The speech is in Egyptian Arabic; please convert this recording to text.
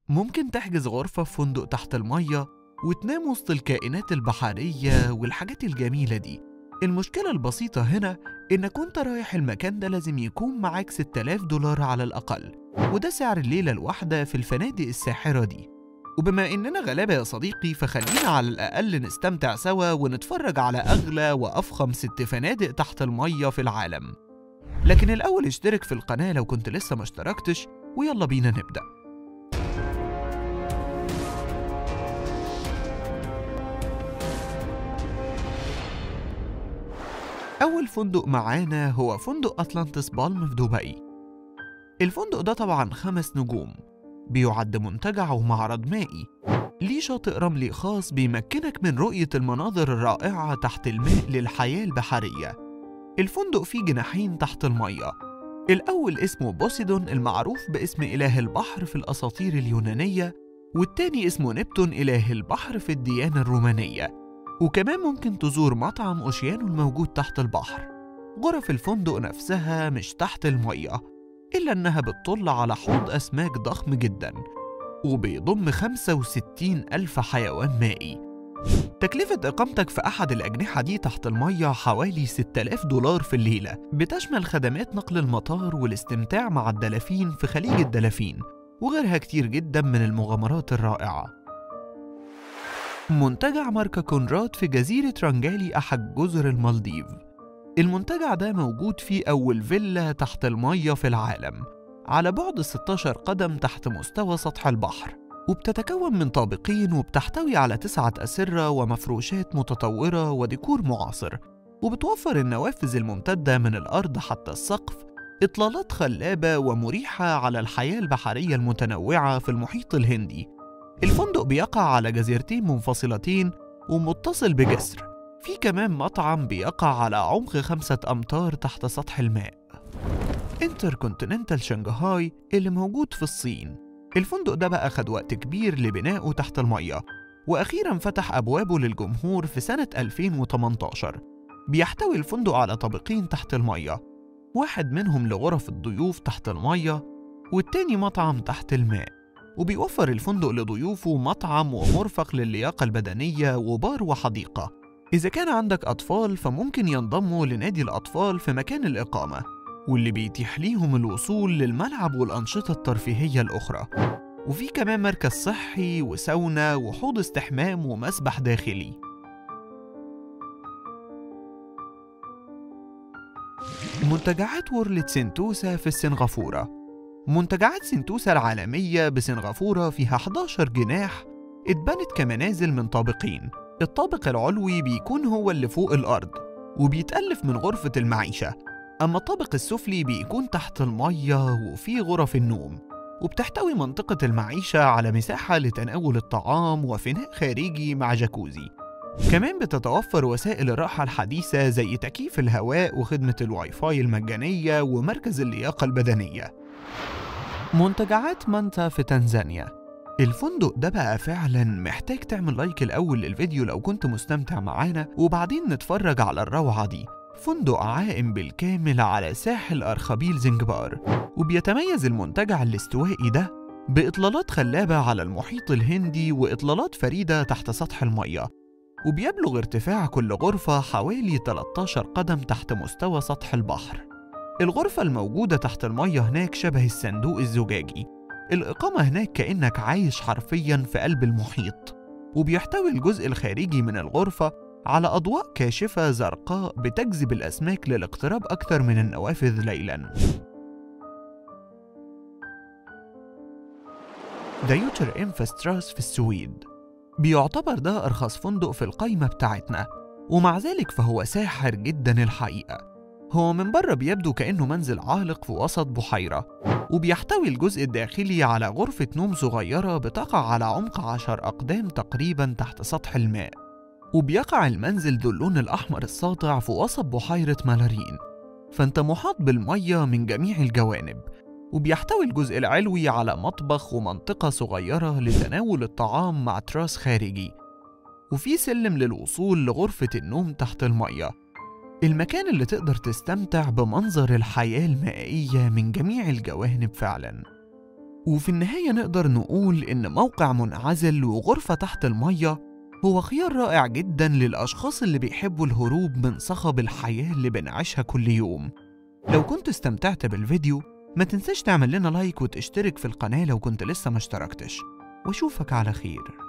ممكن تحجز غرفة في فندق تحت المية وتنام وسط الكائنات البحرية والحاجات الجميلة دي المشكلة البسيطة هنا إنك وانت رايح المكان ده لازم يكون معاك 6000 دولار على الأقل وده سعر الليلة الواحدة في الفنادق الساحرة دي وبما إننا غلابة يا صديقي فخلينا على الأقل نستمتع سوا ونتفرج على أغلى وأفخم ست فنادق تحت المية في العالم لكن الأول اشترك في القناة لو كنت لسه ما اشتركتش ويلا بينا نبدأ أول فندق معانا هو فندق أطلانتس بالم في دبي الفندق ده طبعا خمس نجوم بيعد منتجع ومعرض مائي ليه شاطئ رملي خاص بيمكنك من رؤية المناظر الرائعة تحت الماء للحياة البحرية الفندق فيه جناحين تحت المية الأول اسمه بوسيدون المعروف باسم إله البحر في الأساطير اليونانية والتاني اسمه نبتون إله البحر في الديانة الرومانية وكمان ممكن تزور مطعم أوشيانو الموجود تحت البحر غرف الفندق نفسها مش تحت المية إلا إنها بتطل على حوض أسماك ضخم جدا وبيضم 65 ألف حيوان مائي تكلفة إقامتك في أحد الأجنحة دي تحت المية حوالي 6000 دولار في الليلة بتشمل خدمات نقل المطار والاستمتاع مع الدلافين في خليج الدلافين وغيرها كتير جدا من المغامرات الرائعة منتجع ماركا كونراد في جزيرة رانجالي أحد جزر المالديف المنتجع ده موجود فيه أول فيلا تحت المية في العالم على بعد 16 قدم تحت مستوى سطح البحر وبتتكون من طابقين وبتحتوي على تسعة أسرة ومفروشات متطورة وديكور معاصر وبتوفر النوافذ الممتدة من الأرض حتى السقف إطلالات خلابة ومريحة على الحياة البحرية المتنوعة في المحيط الهندي الفندق بيقع على جزيرتين منفصلتين ومتصل بجسر في كمان مطعم بيقع على عمق خمسة أمتار تحت سطح الماء انتركونتيننتال شنغهاي اللي موجود في الصين الفندق ده بقى خد وقت كبير لبنائه تحت المية وأخيرا فتح أبوابه للجمهور في سنة 2018 بيحتوي الفندق على طابقين تحت المية واحد منهم لغرف الضيوف تحت المية والتاني مطعم تحت الماء وبيوفر الفندق لضيوفه مطعم ومرفق للياقة البدنية وبار وحديقة إذا كان عندك أطفال فممكن ينضموا لنادي الأطفال في مكان الإقامة واللي بيتيح ليهم الوصول للملعب والأنشطة الترفيهية الأخرى وفي كمان مركز صحي وساونا وحوض استحمام ومسبح داخلي منتجعات وورلد سنتوسا في سنغافورة منتجعات سنتوسا العالمية بسنغافورة فيها 11 جناح اتبنت كمنازل من طابقين الطابق العلوي بيكون هو اللي فوق الأرض وبيتألف من غرفة المعيشة أما الطابق السفلي بيكون تحت المية وفيه غرف النوم وبتحتوي منطقة المعيشة على مساحة لتناول الطعام وفناء خارجي مع جاكوزي كمان بتتوفر وسائل الراحة الحديثة زي تكييف الهواء وخدمة الواي فاي المجانية ومركز اللياقة البدنية منتجعات مانتا في تنزانيا الفندق ده بقى فعلا محتاج تعمل لايك الأول للفيديو لو كنت مستمتع معانا وبعدين نتفرج على الروعة دي فندق عائم بالكامل على ساحل أرخبيل زنجبار وبيتميز المنتجع الاستوائي ده بإطلالات خلابة على المحيط الهندي وإطلالات فريدة تحت سطح المية وبيبلغ ارتفاع كل غرفة حوالي 13 قدم تحت مستوى سطح البحر الغرفة الموجودة تحت المية هناك شبه الصندوق الزجاجي الإقامة هناك كأنك عايش حرفيا في قلب المحيط وبيحتوي الجزء الخارجي من الغرفة على أضواء كاشفة زرقاء بتجذب الأسماك للاقتراب أكثر من النوافذ ليلاً. دايوتر انفستراس في السويد بيعتبر ده أرخص فندق في القايمة بتاعتنا ومع ذلك فهو ساحر جدا الحقيقة هو من بره بيبدو كأنه منزل عالق في وسط بحيرة وبيحتوي الجزء الداخلي على غرفة نوم صغيرة بتقع على عمق عشر أقدام تقريبا تحت سطح الماء وبيقع المنزل ذو اللون الأحمر الساطع في وسط بحيرة مالارين فأنت محاط بالمية من جميع الجوانب وبيحتوي الجزء العلوي على مطبخ ومنطقة صغيرة لتناول الطعام مع تراس خارجي وفي سلم للوصول لغرفة النوم تحت المية المكان اللي تقدر تستمتع بمنظر الحياة المائية من جميع الجوانب فعلا وفي النهاية نقدر نقول إن موقع منعزل وغرفة تحت المية هو خيار رائع جدا للأشخاص اللي بيحبوا الهروب من صخب الحياة اللي بنعيشها كل يوم لو كنت استمتعت بالفيديو ما تنساش تعمل لنا لايك وتشترك في القناة لو كنت لسه ما اشتركتش واشوفك على خير